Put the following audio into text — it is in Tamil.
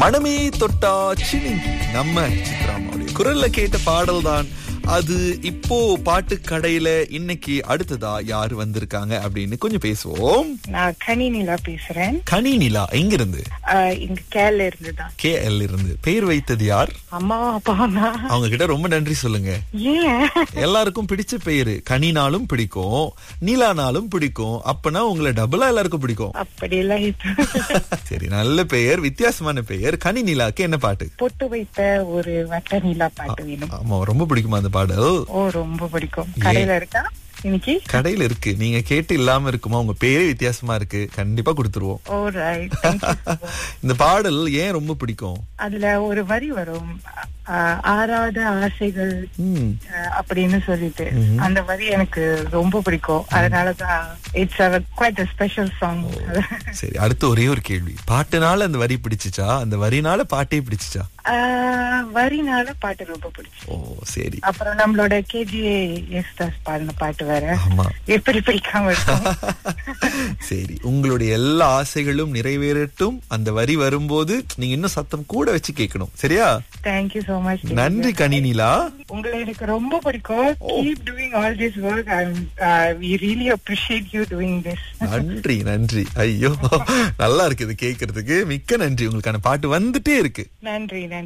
மனமே தொட்டா சினி நம்ம சித்ராமாவுடைய குரல்ல கேட்ட பாடல் தான் அது இப்போ பாட்டு கடையில இன்னைக்கு அடுத்ததா யாரு வந்திருக்காங்க அப்படின்னு கொஞ்சம் பேசுவோம் நான் கனிநிலா பேசுறேன் கனி நிலா எங்க இருந்து ஆஹ் இங்க கேரள இருந்து தான் கே எல் இருந்து பெயர் வைத்தது யார் அம்மா அப்பானா அவங்க கிட்ட ரொம்ப நன்றி சொல்லுங்க ஏன் எல்லாருக்கும் பிடிச்ச பெயரு கனினாலும் பிடிக்கும் நீலானாலும் பிடிக்கும் அப்பனா உங்களை டபுளா எல்லாருக்கும் பிடிக்கும் அப்படியெல்லாம் இது சரி நல்ல பெயர் வித்தியாசமான பெயர் கனி நிலாக்கு என்ன பாட்டு பொட்டு வைத்த ஒரு வட்ட நிலா பாட்டு வேணும் ஆமா ரொம்ப பிடிக்குமா அந்த பாடல் ஓ ரொம்ப பிடிக்கும் கடையில இருக்கா இன்னைக்கு கடையில இருக்கு நீங்க கேட்டு இல்லாம இருக்குமா உங்க பேரே வித்தியாசமா இருக்கு கண்டிப்பா கொடுத்துருவோம் ஓ ரைட் இந்த பாடல் ஏன் ரொம்ப பிடிக்கும் அதுல ஒரு வரி வரும் ஆஹ் ஆறாத ஆசைகள் ம், ஆஹ் அப்படின்னு சொல்லிட்டு அந்த வரி எனக்கு ரொம்ப பிடிக்கும் அதனாலதான் இட்ஸ் குவைட் ஸ்பெஷல் சாங் சரி அடுத்து ஒரே ஒரு கேள்வி பாட்டுனால அந்த வரி பிடிச்சிச்சா அந்த வரினால பாட்டே பிடிச்சிச்சா வரினால பாட்டு ரொம்ப பிடிச்சு ஓ சரி அப்புறம் நம்மளோட கேஜிஏ எஸ்தாஸ் பாடின பாட்டு வேற ஆமா எப்படி பிடிக்காம இருக்கும் சரி உங்களுடைய எல்லா ஆசைகளும் நிறைவேறட்டும் அந்த வரி வரும்போது நீங்க இன்னும் சத்தம் கூட வச்சு கேட்கணும் சரியா தேங்க்யூ சோ மச் நன்றி கனினிலா உங்களை எனக்கு ரொம்ப பிடிக்கும் keep doing all this work we really appreciate you doing this நன்றி நன்றி ஐயோ நல்லா இருக்கு இது கேட்கறதுக்கு மிக்க நன்றி உங்களுக்கான பாட்டு வந்துட்டே இருக்கு நன்றி நன்றி